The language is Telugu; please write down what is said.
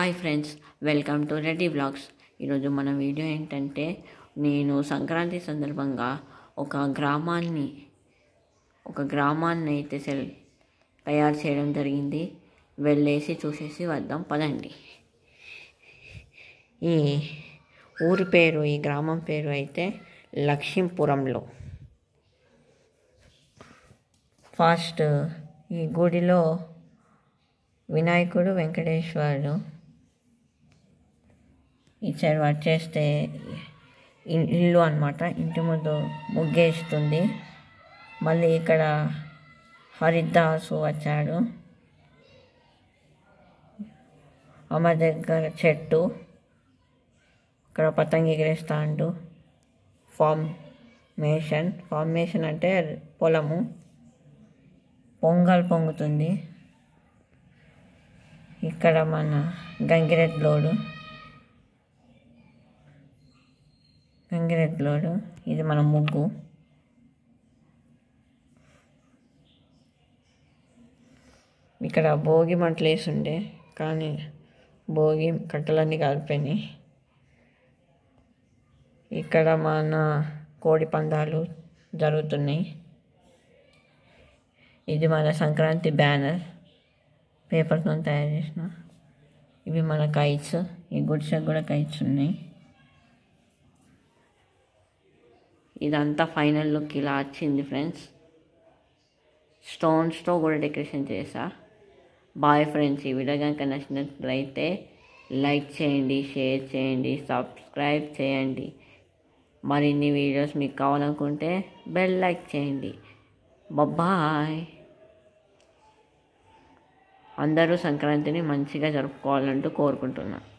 hi friends welcome to Reddy blogs ఈరోజు మన వీడియో ఏంటంటే నేను సంక్రాంతి సందర్భంగా ఒక గ్రామాన్ని ఒక గ్రామాన్ని అయితే సెల్ తయారు చేయడం జరిగింది వెళ్ళేసి చూసేసి వద్దాం పదండి ఈ ఊరి పేరు ఈ గ్రామం పేరు అయితే లక్ష్మీపురంలో ఫస్ట్ ఈ గుడిలో వినాయకుడు వెంకటేశ్వరుడు ఈ సైడ్ వచ్చేస్తే ఇ- ఇల్లు అనమాట ఇంటి ముందు ముగ్గేస్తుంది మళ్ళీ ఇక్కడ హరిదాసు వచ్చాడు అమ్మ దగ్గర చెట్టు ఇక్కడ పతంగి ఎగిరేస్తాండు ఫార్మేషన్ ఫార్మేషన్ అంటే పొలము పొంగల్ పొంగుతుంది ఇక్కడ మన గంగిరెద్లోడు గంగిరెద్లోడు ఇది మన ముగ్గు ఇక్కడ భోగి మంటలు వేసి ఉండే కానీ భోగి కట్టలన్నీ కలిపోయినాయి ఇక్కడ మన కోడి పందాలు జరుగుతున్నాయి ఇది మన సంక్రాంతి బ్యానర్ పేపర్తో తయారు చేసిన ఇవి మన కైట్స్ ఈ గుడిసెకు కూడా కైట్స్ ఉన్నాయి ఇదంతా ఫైనల్ లుక్ ఇలా వచ్చింది ఫ్రెండ్స్ స్టోన్స్తో కూడా డెకరేషన్ చేసా బాయ్ ఫ్రెండ్స్ ఈ వీడియో కనుక నచ్చినట్లయితే లైక్ చేయండి షేర్ చేయండి సబ్స్క్రైబ్ చేయండి మరిన్ని వీడియోస్ మీకు కావాలనుకుంటే బెల్ లైక్ చేయండి బాయ్ అందరూ సంక్రాంతిని మంచిగా జరుపుకోవాలంటూ కోరుకుంటున్నాను